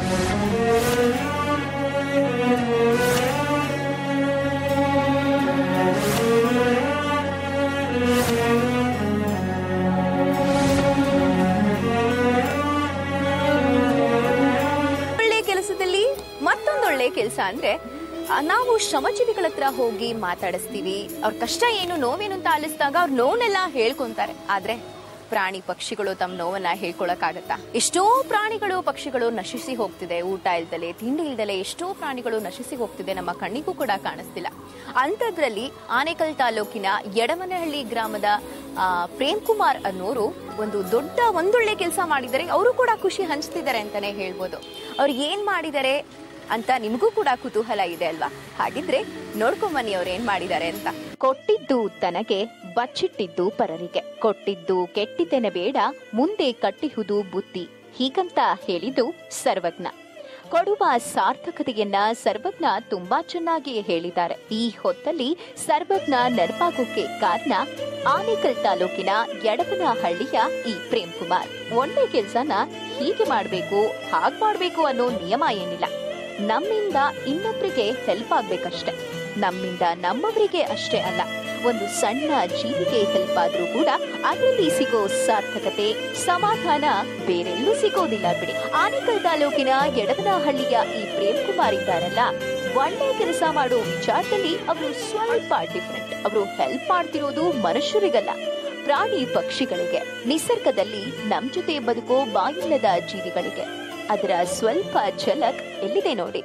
ಒಳ್ಳೆ ಕೆಲಸದಲ್ಲಿ ಮತ್ತೊಂದೊಳ್ಳೆ ಕೆಲಸ ಅಂದ್ರೆ ಆ, ನಾವು ಶ್ರಮಜೀವಿಗಳ ಹತ್ರ ಹೋಗಿ ಮಾತಾಡಿಸ್ತೀವಿ ಅವ್ರ ಕಷ್ಟ ಏನು ನೋವೇನು ಅಂತ ಆಲಿಸಿದಾಗ ಅವ್ರ ನೋವನ್ನೆಲ್ಲ ಹೇಳ್ಕೊಂತಾರೆ ಆದ್ರೆ ಪ್ರಾಣಿ ಪಕ್ಷಿಗಳು ತಮ್ಮ ನೋವನ್ನ ಹೇಳ್ಕೊಳಕ್ಕಾಗತ್ತಾ ಎಷ್ಟೋ ಪ್ರಾಣಿಗಳು ಪಕ್ಷಿಗಳು ನಶಿಸಿ ಹೋಗ್ತಿದೆ ಊಟ ಇಲ್ದಲೆ ತಿಂಡಿ ಇಲ್ದಲೆ ಎಷ್ಟೋ ಪ್ರಾಣಿಗಳು ನಶಿಸಿ ಹೋಗ್ತಿದೆ ನಮ್ಮ ಕಣ್ಣಿಗೂ ಕೂಡ ಕಾಣಿಸ್ತಿಲ್ಲ ಅಂಥದ್ರಲ್ಲಿ ಆನೇಕಲ್ ತಾಲೂಕಿನ ಯಡಮನಹಳ್ಳಿ ಗ್ರಾಮದ ಆ, ಪ್ರೇಮ್ ಕುಮಾರ್ ಅನ್ನೋರು ಒಂದು ದೊಡ್ಡ ಒಂದೊಳ್ಳೆ ಕೆಲಸ ಮಾಡಿದ್ದಾರೆ ಅವರು ಕೂಡ ಖುಷಿ ಹಂಚ್ತಿದ್ದಾರೆ ಅಂತಾನೆ ಹೇಳ್ಬೋದು ಅವ್ರು ಏನ್ ಮಾಡಿದ್ದಾರೆ ಅಂತ ನಿಮಗೂ ಕೂಡ ಕುತೂಹಲ ಇದೆ ಅಲ್ವಾ ಹಾಗಿದ್ರೆ ನೋಡ್ಕೊಂಬನ್ನಿ ಅವ್ರು ಏನ್ ಮಾಡಿದ್ದಾರೆ ಅಂತ ಕೊಟ್ಟಿದ್ದು ತನಗೆ ಬಚ್ಚಿಟ್ಟಿದ್ದು ಪರರಿಗೆ ಕೊಟ್ಟಿದ್ದು ಕೆಟ್ಟಿತೆನೆ ಬೇಡ ಮುಂದೆ ಕಟ್ಟಿಹುದು ಬುದ್ಧಿ ಹೀಗಂತ ಹೇಳಿದ್ದು ಸರ್ವಜ್ಞ ಕೊಡುವ ಸಾರ್ಥಕತೆಯನ್ನ ಸರ್ವಜ್ಞ ತುಂಬಾ ಚೆನ್ನಾಗಿ ಹೇಳಿದ್ದಾರೆ ಈ ಹೊತ್ತಲ್ಲಿ ಸರ್ವಜ್ಞ ನೆನಪಾಗೋಕೆ ಕಾರಣ ಆನೇಕಲ್ ತಾಲೂಕಿನ ಯಡವನಹಳ್ಳಿಯ ಈ ಪ್ರೇಮ್ ಕುಮಾರ್ ಒಳ್ಳೆ ಕೆಲ್ಸನ ಹೀಗೆ ಮಾಡ್ಬೇಕು ಹಾಗ್ ಮಾಡ್ಬೇಕು ಅನ್ನೋ ನಿಯಮ ಏನಿಲ್ಲ ನಮ್ಮಿಂದ ಇನ್ನೊಬ್ರಿಗೆ ಹೆಲ್ಪ್ ಆಗ್ಬೇಕಷ್ಟೆ ನಮ್ಮಿಂದ ನಮ್ಮವರಿಗೆ ಅಷ್ಟೇ ಅಲ್ಲ ಒಂದು ಸಣ್ಣ ಜೀವಿಗೆ ಹೆಲ್ಪ್ ಆದ್ರೂ ಕೂಡ ಅದರಲ್ಲಿ ಸಿಗೋ ಸಾರ್ಥಕತೆ ಸಮಾಧಾನ ಬೇರೆಲ್ಲೂ ಸಿಗೋದಿಲ್ಲ ಬಿಡಿ ಆನೇಕಲ್ ತಾಲೂಕಿನ ಯಡವನಹಳ್ಳಿಯ ಈ ಪ್ರೇಮ್ ಕುಮಾರ್ ಇದ್ದಾರಲ್ಲ ಒಳ್ಳೆ ಕೆಲಸ ಮಾಡೋ ವಿಚಾರದಲ್ಲಿ ಅವರು ಸ್ವಲ್ಪ ಡಿಫ್ರೆಂಟ್ ಅವರು ಹೆಲ್ಪ್ ಮಾಡ್ತಿರೋದು ಮನುಷ್ಯರಿಗಲ್ಲ ಪ್ರಾಣಿ ಪಕ್ಷಿಗಳಿಗೆ ನಿಸರ್ಗದಲ್ಲಿ ನಮ್ ಜೊತೆ ಬದುಕೋ ಬಾಯಿಲ್ಲದ ಜೀವಿಗಳಿಗೆ ಅದರ ಸ್ವಲ್ಪ ಝಲಕ್ ಎಲ್ಲಿದೆ ನೋಡಿ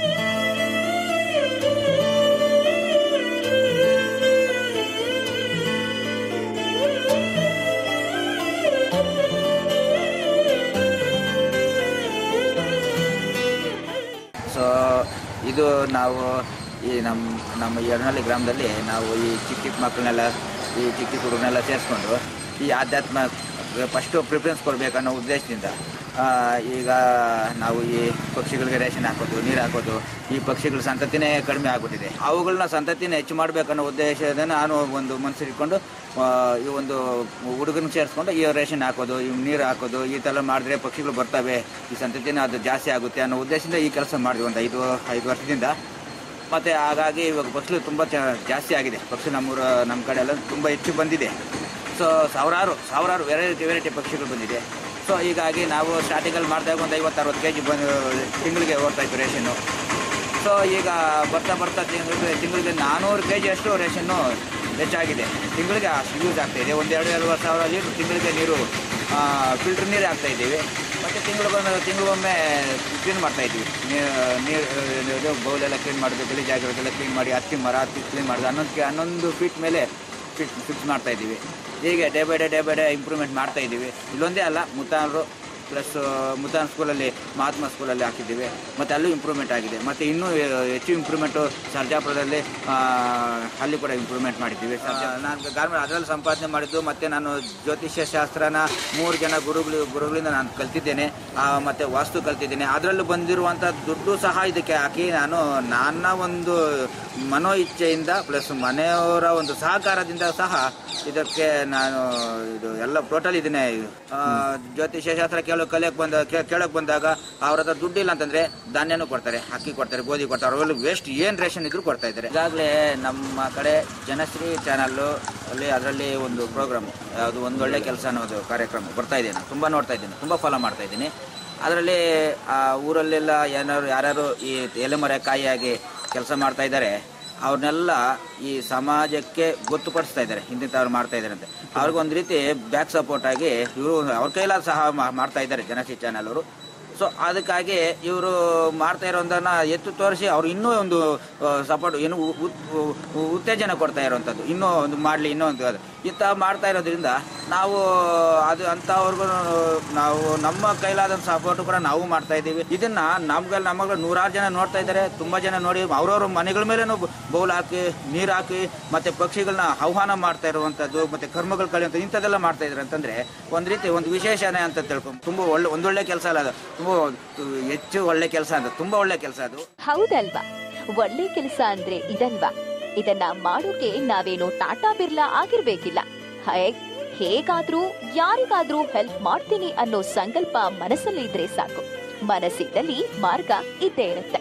ಸೊ ಇದು ನಾವು ಈ ನಮ್ಮ ನಮ್ಮ ಯರ್ನಹಳ್ಳಿ ಗ್ರಾಮದಲ್ಲಿ ನಾವು ಈ ಚಿಕ್ಕ ಚಿಕ್ಕ ಮಕ್ಕಳನ್ನೆಲ್ಲ ಈ ಚಿಕ್ಕ ಚಿಕ್ಕ ಹುಡುಗನೆಲ್ಲ ಸೇರಿಸ್ಕೊಂಡು ಈ ಆಧ್ಯಾತ್ಮ ಫಸ್ಟು ಪ್ರಿಫರೆನ್ಸ್ ಕೊಡಬೇಕನ್ನೋ ಉದ್ದೇಶದಿಂದ ಆ, ಈಗ ನಾವು ಈ ಪಕ್ಷಿಗಳಿಗೆ ರೇಷನ್ ಹಾಕೋದು ನೀರು ಹಾಕೋದು ಈ ಪಕ್ಷಿಗಳ ಸಂತತಿನೇ ಕಡಿಮೆ ಆಗ್ಬಿಟ್ಟಿದೆ ಅವುಗಳನ್ನ ಸಂತತಿನ ಹೆಚ್ಚು ಮಾಡಬೇಕನ್ನೋ ಉದ್ದೇಶದಿಂದ ನಾನು ಒಂದು ಮನಸ್ಸು ಇಟ್ಕೊಂಡು ಆ, ಈ ಒಂದು ಹುಡುಗನ ಸೇರಿಸ್ಕೊಂಡು ಈ ರೇಷನ್ ಹಾಕೋದು ಈ ನೀರು ಹಾಕೋದು ಈ ಥರ ಮಾಡಿದ್ರೆ ಪಕ್ಷಿಗಳು ಬರ್ತವೆ ಈ ಸಂತತಿನ ಅದು ಜಾಸ್ತಿ ಆಗುತ್ತೆ ಅನ್ನೋ ಉದ್ದೇಶದಿಂದ ಈ ಕೆಲಸ ಮಾಡಿದ್ವಿ ಒಂದು ಐದು ಐದು ವರ್ಷದಿಂದ ಮತ್ತು ಹಾಗಾಗಿ ಇವಾಗ ಪಕ್ಷಿಗಳು ತುಂಬ ಚ- ಜಾಸ್ತಿ ಆಗಿದೆ ಪಕ್ಷಿ ನಮ್ಮೂರ ನಮ್ಮ ಕಡೆ ಎಲ್ಲ ತುಂಬ ಹೆಚ್ಚು ಬಂದಿದೆ ಸೊ ಸಾವಿರಾರು ಸಾವಿರಾರು ವೆರೈಟಿ ವೆರೈಟಿ ಪಕ್ಷಿಗಳು ಬಂದಿದೆ ಸೊ ಹೀಗಾಗಿ ನಾವು ಸ್ಟಾರ್ಟಿಂಗಲ್ಲಿ ಮಾಡಿದಾಗ ಒಂದು ಐವತ್ತು ಅರವತ್ತು ಕೆ ಜಿ ಬಂದು ತಿಂಗಳಿಗೆ ಓಡ್ತಾ ಇತ್ತು ರೇಷನ್ನು ಸೊ ಈಗ ಬರ್ತಾ ಬರ್ತಾ ತಿಂಗಳಿಗೆ ತಿಂಗಳಿಗೆ ನಾನ್ನೂರು ಕೆ ಜಿ ಅಷ್ಟು ರೇಷನ್ನು ಹೆಚ್ಚಾಗಿದೆ ತಿಂಗಳಿಗೆ ಅಷ್ಟು ಯೂಸ್ ಆಗ್ತಾ ಇದೆ ಒಂದು ಎರಡು ಎರಡುವರೆ ಸಾವಿರ ಲೀಟ್ರ್ ತಿಂಗಳಿಗೆ ನೀರು ಫಿಲ್ಟರ್ ನೀರು ಹಾಕ್ತಾ ಇದ್ದೀವಿ ಮತ್ತು ತಿಂಗಳಿಗೊಮ್ಮೆ ತಿಂಗಳಿಗೊಮ್ಮೆ ಕ್ಲೀನ್ ಮಾಡ್ತಾ ಇದ್ದೀವಿ ನೀರು ಇದು ಬೌಲೆಲ್ಲ ಕ್ಲೀನ್ ಮಾಡೋದು ಗಲೀಜಾಗಿರೋದೆಲ್ಲ ಕ್ಲೀನ್ ಮಾಡಿ ಹತ್ತಿ ಮರ ಹತ್ತಿ ಕ್ಲೀನ್ ಮಾಡೋದು ಹನ್ನೊಂದು ಹನ್ನೊಂದು ಫೀಟ್ ಮೇಲೆ ಫಿಟ್ ಫಿಕ್ಸ್ ಮಾಡ್ತಾ ಇದ್ದೀವಿ ಹೀಗೆ day by day day by day improvement ಮಾಡ್ತಾ ಇದ್ದೀವಿ ಇಲ್ಲೊಂದೇ ಅಲ್ಲ ಮುತಾನರು ಪ್ಲಸ್ ಮುತಾನ್ ಸ್ಕೂಲಲ್ಲಿ ಮಹಾತ್ಮ ಸ್ಕೂಲಲ್ಲಿ ಹಾಕಿದ್ದೀವಿ ಮತ್ತು ಅಲ್ಲೂ ಇಂಪ್ರೂವ್ಮೆಂಟ್ ಆಗಿದೆ ಮತ್ತು ಇನ್ನೂ ಹೆಚ್ಚು ಇಂಪ್ರೂವ್ಮೆಂಟು ಸರ್ಜಾಪುರದಲ್ಲಿ ಆ, ಅಲ್ಲಿ ಕೂಡ ಇಂಪ್ರೂವ್ಮೆಂಟ್ ಮಾಡಿದ್ದೀವಿ ಸರ್ಜಾ ನಾನು ಗಾರ್ಮೆಂಟ್ ಅದರಲ್ಲಿ ಸಂಪಾದನೆ ಮಾಡಿದ್ದು ಮತ್ತು ನಾನು ಜ್ಯೋತಿಷ್ಯ ಶಾಸ್ತ್ರನ ಮೂರು ಜನ ಗುರುಗಳು ಗುರುಗಳಿಂದ ನಾನು ಕಲ್ತಿದ್ದೇನೆ ಆ, ಮತ್ತು ವಾಸ್ತು ಕಲ್ತಿದ್ದೇನೆ ಅದರಲ್ಲೂ ಬಂದಿರುವಂಥ ದುಡ್ಡು ಸಹ ಇದಕ್ಕೆ ಹಾಕಿ ನಾನು ನನ್ನ ಒಂದು ಮನೋ ಇಚ್ಛೆಯಿಂದ ಪ್ಲಸ್ ಮನೆಯವರ ಒಂದು ಸಹಕಾರದಿಂದ ಸಹ ಇದಕ್ಕೆ ನಾನು ಇದು ಎಲ್ಲ ಟೋಟಲ್ ಇದನ್ನೇ ಆ, ಜ್ಯೋತಿಷ್ಯ ಶಾಸ್ತ್ರ ಕೇಳೋ ಕಲಿಯಕ್ಕೆ ಬಂದ ಕೇ- ಕೇಳಕ್ ಬಂದಾಗ ಅವ್ರ ಹತ್ರ ದುಡ್ಡು ಇಲ್ಲ ಅಂತಂದ್ರೆ ಧಾನ್ಯನೂ ಕೊಡ್ತಾರೆ ಅಕ್ಕಿ ಕೊಡ್ತಾರೆ ಗೋಧಿ ಕೊಡ್ತಾರೆ ಅವೆಲ್ಲ ವೇಸ್ಟ್ ಏನ್ ರೇಷನ್ ಇದ್ರು ಕೊಡ್ತಾ ಇದ್ದಾರೆ ಈಗಾಗಲೇ ನಮ್ಮ ಕಡೆ ಜನಶ್ರೀ ಚಾನಲ್ಲು ಅಲ್ಲಿ ಅದರಲ್ಲಿ ಒಂದು ಪ್ರೋಗ್ರಾಮ್ ಅದು ಒಂದು ಒಳ್ಳೆ ಕೆಲಸ ಅನ್ನೋದು ಕಾರ್ಯಕ್ರಮ ಬರ್ತಾ ಇದೆ ನಾನು ತುಂಬ ನೋಡ್ತಾ ಇದ್ದೀನಿ ತುಂಬ ಫಾಲೋ ಮಾಡ್ತಾ ಇದ್ದೀನಿ ಅದರಲ್ಲಿ ಆ ಊರಲ್ಲೆಲ್ಲ ಏನಾರು ಯಾರ್ಯಾರು ಈ ಎಲೆಮರೆ ಕಾಯಿಯಾಗಿ ಕೆಲಸ ಮಾಡ್ತಾ ಇದ್ದಾರೆ ಅವ್ರನ್ನೆಲ್ಲ ಈ ಸಮಾಜಕ್ಕೆ ಗೊತ್ತುಪಡಿಸ್ತಾ ಇದ್ದಾರೆ ಇಂತಿಂಥವ್ರು ಮಾಡ್ತಾ ಇದ್ದಾರೆ ಅಂತ ಅವ್ರಿಗೊಂದು ರೀತಿ ಬ್ಯಾಕ್ ಸಪೋರ್ಟ್ ಆಗಿ ಇವರು ಅವ್ರ ಕೈಲಾದ ಸಹ ಮಾ- ಮಾಡ್ತಾ ಇದ್ದಾರೆ ಜನಶ್ರೀ ಚಾನಲ್ ಅವರು ಸೊ ಅದಕ್ಕಾಗಿ ಇವರು ಮಾಡ್ತಾ ಇರೋದನ್ನ ಎತ್ತು ತೋರಿಸಿ ಅವ್ರು ಇನ್ನೂ ಒಂದು ಸಪೋರ್ಟ್ ಏನು ಉ- ಉತ್- ಉ- ಉತ್ತೇಜನ ಕೊಡ್ತಾ ಇರೋವಂಥದ್ದು ಇನ್ನೂ ಒಂದು ಮಾಡಲಿ ಇನ್ನೂ ಒಂದು ಅದು. ಇಂಥ ಮಾಡ್ತಾ ಇರೋದ್ರಿಂದ ನಾವು ಅದು ಅಂಥವ್ರಿಗೂ ನಾವು ನಮ್ಮ ಕೈಲಾದ ಸಪೋರ್ಟ್ ಕೂಡ ನಾವು ಮಾಡ್ತಾ ಇದ್ದೀವಿ ಇದನ್ನ ನಮ್ಗೆ ನಮಗ ನೂರಾರು ಜನ ನೋಡ್ತಾ ಇದ್ದಾರೆ ತುಂಬಾ ಜನ ನೋಡಿ ಅವ್ರವ್ರ ಮನೆಗಳ ಮೇಲೇನು ಬೌಲ್ ಹಾಕಿ ನೀರು ಹಾಕಿ ಮತ್ತೆ ಪಕ್ಷಿಗಳನ್ನ ಆಹ್ವಾನ ಮಾಡ್ತಾ ಇರುವಂಥದ್ದು ಮತ್ತೆ ಕರ್ಮಗಳು ಕಳೆಯುವಂಥ ಇಂಥದ್ದೆಲ್ಲ ಮಾಡ್ತಾ ಇದ್ದಾರೆ ಅಂತಂದ್ರೆ ಒಂದ್ ರೀತಿ ಒಂದು ವಿಶೇಷನೇ ಅಂತ ತಿಳ್ಕೊಂಡು ತುಂಬಾ ಒಳ್ಳೆ ಒಂದೊಳ್ಳೆ ಕೆಲಸ ಅಲ್ಲ ಅದು ತುಂಬಾ ಹೆಚ್ಚು ಒಳ್ಳೆ ಕೆಲಸ ಅಂತ ತುಂಬಾ ಒಳ್ಳೆ ಕೆಲಸ ಅದು ಹೌದಲ್ವಾ ಒಳ್ಳೆ ಕೆಲಸ ಅಂದ್ರೆ ಇದಲ್ವಾ ಇದನ್ನ ಮಾಡೋಕೆ ನಾವೇನು ಟಾಟಾ ಬಿರ್ಲಾ ಆಗಿರ್ಬೇಕಿಲ್ಲ ಹೇ- ಹೇಗಾದ್ರೂ ಯಾರಿಗಾದ್ರೂ ಹೆಲ್ಪ್ ಮಾಡ್ತೀನಿ ಅನ್ನೋ ಸಂಕಲ್ಪ ಮನಸ್ಸಲ್ಲಿ ಇದ್ರೆ ಸಾಕು ಮನಸ್ಸಿದ್ದಲ್ಲಿ ಮಾರ್ಗ ಇದ್ದೇ ಇರುತ್ತೆ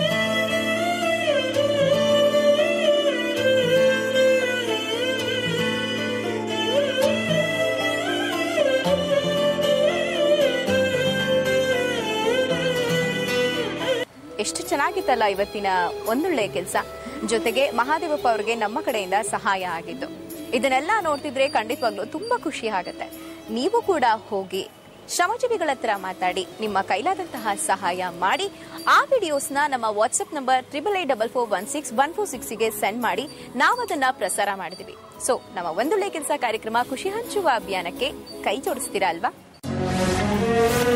ಎಷ್ಟು ಚೆನ್ನಾಗಿತ್ತಲ್ಲ ಇವತ್ತಿನ ಒಂದೊಳ್ಳೆ ಕೆಲಸ ಜೊತೆಗೆ ಮಹಾದೇವಪ್ಪ ಅವರಿಗೆ ನಮ್ಮ ಕಡೆಯಿಂದ ಸಹಾಯ ಆಗಿದ್ದು ಇದನ್ನೆಲ್ಲ ನೋಡ್ತಿದ್ರೆ ಖಂಡಿತವಾಗ್ಲೂ ತುಂಬಾ ಖುಷಿ ಆಗುತ್ತೆ ನೀವು ಕೂಡ ಹೋಗಿ ಶ್ರಮಜೀವಿಗಳ ಹತ್ರ ಮಾತಾಡಿ ನಿಮ್ಮ ಕೈಲಾದಂತಹ ಸಹಾಯ ಮಾಡಿ ಆ ವಿಡಿಯೋಸ್ನ ನಮ್ಮ WhatsApp number triple eight double four one six one four ಸಿಕ್ಸ್ಗೆ ಸೆಂಡ್ ಮಾಡಿ ನಾವು ಅದನ್ನ ಪ್ರಸಾರ ಮಾಡಿದ್ವಿ ಸೊ ನಮ್ಮ ಒಂದೊಳ್ಳೆ ಕೆಲಸ ಕಾರ್ಯಕ್ರಮ ಖುಷಿ ಹಂಚುವ ಅಭಿಯಾನಕ್ಕೆ ಕೈ ಜೋಡಿಸ್ತೀರಾ ಅಲ್ವಾ